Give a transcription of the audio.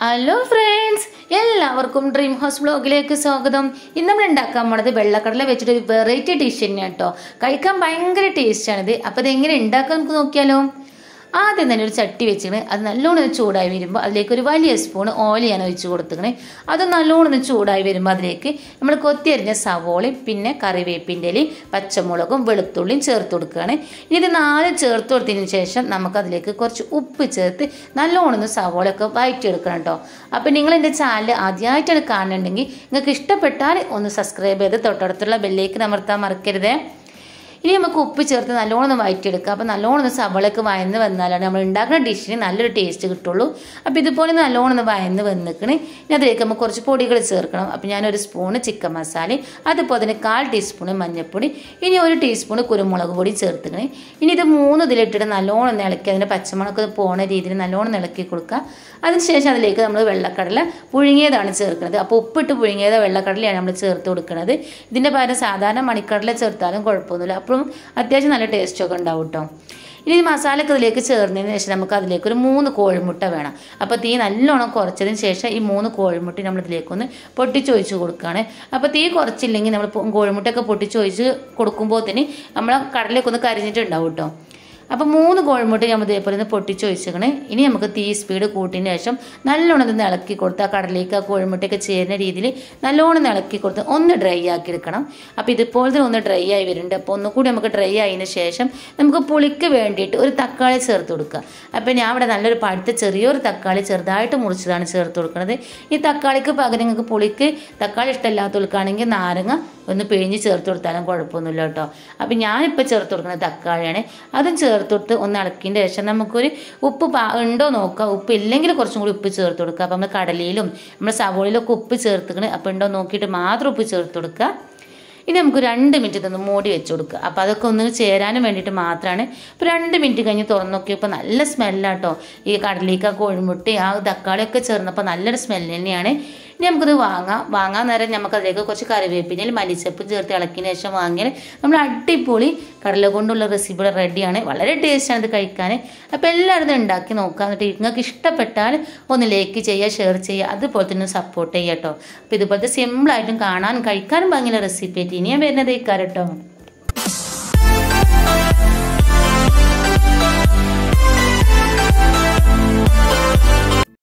hello friends എല്ലാവർക്കും dream house ബ്ലോഗിലേക്ക് സ്വാഗതം ഇന്ന് നമ്മൾ ഉണ്ടാക്കാൻ പോണത് വെള്ളക്കടല വെച്ചിട്ട് ഒരു വെറൈറ്റി ഡിഷ് തന്നെയാണ് കേട്ടോ കഴിക്കാൻ ഭയങ്കര ടേസ്റ്റാണിത് അപ്പോൾ ഇത് എങ്ങനെ ഉണ്ടാക്കാൻ നമുക്ക് നോക്കിയാലോ ആദ്യം തന്നെ ഒരു ചട്ടി വെച്ചിട്ട് അത് നല്ലോണം ഒന്ന് ചൂടായി വരുമ്പോൾ അതിലേക്ക് ഒരു വലിയ സ്പൂൺ ഓയിൽ ഞാൻ ഒഴിച്ച് കൊടുത്തിക്കണേ അത് നല്ലോണം ഒന്ന് ചൂടായി വരുമ്പോൾ അതിലേക്ക് നമ്മൾ കൊത്തിയരിഞ്ഞ സവോളയും പിന്നെ കറിവേപ്പിൻ്റെ ഇലയും പച്ചമുളകും വെളുത്തുള്ളിയും ചേർത്ത് കൊടുക്കുകയാണ് ഇനി ഇത് നാല് ചേർത്ത് കൊടുത്തതിന് ശേഷം നമുക്കതിലേക്ക് കുറച്ച് ഉപ്പ് ചേർത്ത് നല്ലോണം ഒന്ന് സവോളയൊക്കെ വഴറ്റിയെടുക്കണം കേട്ടോ അപ്പോൾ നിങ്ങൾ എൻ്റെ ചാനൽ ആദ്യമായിട്ടാണ് കാണുന്നുണ്ടെങ്കിൽ നിങ്ങൾക്ക് ഇഷ്ടപ്പെട്ടാൽ ഒന്ന് സബ്സ്ക്രൈബ് ചെയ്ത് തൊട്ടടുത്തുള്ള ബെല്ലേക്ക് അമർത്താൻ മറക്കരുതേ ഇനി നമുക്ക് ഉപ്പ് ചേർത്ത് നല്ലോണം ഒന്ന് വഴറ്റിയെടുക്കുക അപ്പോൾ നല്ലോണം ഒന്ന് സവളയൊക്കെ വയന്ന് വന്നാലാണ് നമ്മൾ ഉണ്ടാക്കുന്ന ഡിഷിന് നല്ലൊരു ടേസ്റ്റ് കിട്ടുള്ളൂ അപ്പോൾ ഇതുപോലെ നല്ലോണം ഒന്ന് വയന്ന് വന്നിക്കണേ ഇനി അതിലേക്ക് നമുക്ക് കുറച്ച് പൊടികൾ ചേർക്കണം അപ്പോൾ ഞാനൊരു സ്പൂണ് ചിക്കൻ മസാല അതുപോലെ തന്നെ കാൽ ടീസ്പൂണ് മഞ്ഞൾപ്പൊടി ഇനി ഒരു ടീസ്പൂണ് കുരുമുളക് പൊടി ചേർത്തുക്കണേ ഇനി ഇത് മൂന്ന് ഇതിലിട്ടിട്ട് നല്ലോണം ഒന്ന് ഇളക്കി അതിൻ്റെ പച്ചമുളക് പോണ രീതിയിൽ നല്ലോണം ഇളക്കി കൊടുക്കുക അതിനുശേഷം അതിലേക്ക് നമ്മൾ വെള്ളക്കടല പുഴുങ്ങിയതാണ് ചേർക്കുന്നത് അപ്പോൾ ഉപ്പിട്ട് പുഴുങ്ങിയത് വെള്ളക്കടലയാണ് നമ്മൾ ചേർത്ത് കൊടുക്കുന്നത് ഇതിൻ്റെ പകരം സാധാരണ മണിക്കടല ചേർത്താലും കുഴപ്പമൊന്നുമില്ല അപ്പോഴും അത്യാവശ്യം നല്ല ടേസ്റ്റൊക്കെ ഉണ്ടാവും കേട്ടോ ഇനി ഈ മസാലയൊക്കെ ഇതിലേക്ക് ചേർന്നതിന് ശേഷം നമുക്ക് അതിലേക്ക് ഒരു മൂന്ന് കോഴിമുട്ട വേണം അപ്പോൾ തീ നല്ലോണം കുറച്ചതിന് ശേഷം ഈ മൂന്ന് കോഴിമുട്ട നമ്മൾ ഇതിലേക്കൊന്ന് പൊട്ടിച്ചൊഴിച്ച് കൊടുക്കുകയാണ് അപ്പോൾ തീ കുറച്ചില്ലെങ്കിൽ നമ്മൾ കോഴിമുട്ടയൊക്കെ പൊട്ടിച്ചൊഴിച്ച് കൊടുക്കുമ്പോൾ തന്നെ നമ്മളെ കടലൊക്കെ ഒന്ന് കരിഞ്ഞിട്ടുണ്ടാവും കേട്ടോ അപ്പോൾ മൂന്ന് കോഴിമുട്ട നമ്മൾ ഇതേപോലെ ഒന്ന് പൊട്ടിച്ച് ഒഴിച്ചേക്കണേ ഇനി നമുക്ക് തീ സ്പീഡ് കൂട്ടിയതിന് ശേഷം നല്ലോണം ഒന്ന് ഇളക്കി കൊടുത്ത് ആ കടലിലേക്ക് ആ കോഴിമുട്ടയൊക്കെ ചേരുന്ന രീതിയിൽ നല്ലോണം ഇളക്കി കൊടുത്ത് ഒന്ന് ഡ്രൈ ആക്കി എടുക്കണം അപ്പോൾ ഇതുപോലത്തെ ഒന്ന് ഡ്രൈ ആയി വരുന്നുണ്ട് അപ്പോൾ ഒന്നുകൂടി നമുക്ക് ഡ്രൈ ആയതിന് ശേഷം നമുക്ക് പുളിക്ക് വേണ്ടിയിട്ട് ഒരു തക്കാളി ചേർത്ത് കൊടുക്കുക അപ്പോൾ ഞാൻ ഇവിടെ നല്ലൊരു പഴുത്ത ചെറിയൊരു തക്കാളി ചെറുതായിട്ട് മുറിച്ചതാണ് ചേർത്ത് കൊടുക്കുന്നത് ഈ തക്കാളിക്ക് പകരം നിങ്ങൾക്ക് പുളിക്ക് തക്കാളി ഇഷ്ടമില്ലാത്തവർക്കാണെങ്കിൽ നാരങ്ങ ഒന്ന് പിഴിഞ്ഞ് ചേർത്ത് കൊടുത്താലും കുഴപ്പമൊന്നുമില്ല കേട്ടോ അപ്പം ഞാനിപ്പോൾ ചേർത്ത് കൊടുക്കുന്നത് തക്കാളിയാണ് അതും ചേർത്ത് കൊടുത്ത് ഒന്ന് ഇളക്കിയതിൻ്റെ ശേഷം നമുക്കൊരു ഉപ്പ് പാ ഉണ്ടോ നോക്കുക ഉപ്പ് ഇല്ലെങ്കിൽ കുറച്ചും കൂടി ഉപ്പ് ചേർത്ത് കൊടുക്കുക അപ്പം നമ്മൾ കടലയിലും നമ്മൾ സവോളയിലൊക്കെ ഉപ്പ് ചേർത്തുക്കണ് അപ്പോൾ ഉണ്ടോ നോക്കിയിട്ട് മാത്രം ഉപ്പ് ചേർത്ത് കൊടുക്കുക ഇനി നമുക്ക് രണ്ട് മിനിറ്റ് ഇതൊന്ന് മൂടി വെച്ച് കൊടുക്കുക അപ്പോൾ അതൊക്കെ ഒന്ന് ചേരാനും വേണ്ടിയിട്ട് മാത്രമാണ് ഇപ്പോൾ രണ്ട് മിനിറ്റ് കഴിഞ്ഞ് തുറന്ന് നോക്കിയപ്പോൾ നല്ല സ്മെല്ലാട്ടോ ഈ കടലേക്ക് ആ കോഴിമുട്ട ആ തക്കാളിയൊക്കെ ചേർന്നപ്പോൾ നല്ലൊരു സ്മെല്ല് തന്നെയാണ് ഇനി നമുക്കിത് വാങ്ങാം വാങ്ങാൻ നേരം നമുക്ക് അതിലേക്ക് കുറച്ച് കറിവേപ്പിനയിൽ മല്ലിച്ചപ്പും ചേർത്ത് ഇളക്കിയതിന് ശേഷം വാങ്ങിയാൽ നമ്മൾ അടിപൊളി കടല കൊണ്ടുള്ള റെസിപ്പി റെഡിയാണ് വളരെ ടേസ്റ്റാണ് ഇത് കഴിക്കാൻ അപ്പോൾ എല്ലാവരും ഇത് ഉണ്ടാക്കി നോക്കുക എന്നിട്ട് നിങ്ങൾക്ക് ഇഷ്ടപ്പെട്ടാൽ ഒന്ന് ലൈക്ക് ചെയ്യുക ഷെയർ ചെയ്യുക അതുപോലെ തന്നെ സപ്പോർട്ട് ചെയ്യുക കേട്ടോ അപ്പോൾ ഇതുപോലത്തെ സിമ്പിളായിട്ടും കാണാനും കഴിക്കാനും ഭംഗിയുള്ള റെസിപ്പി ആയിട്ട് ഇനിയും വരുന്നത് കേട്ടോ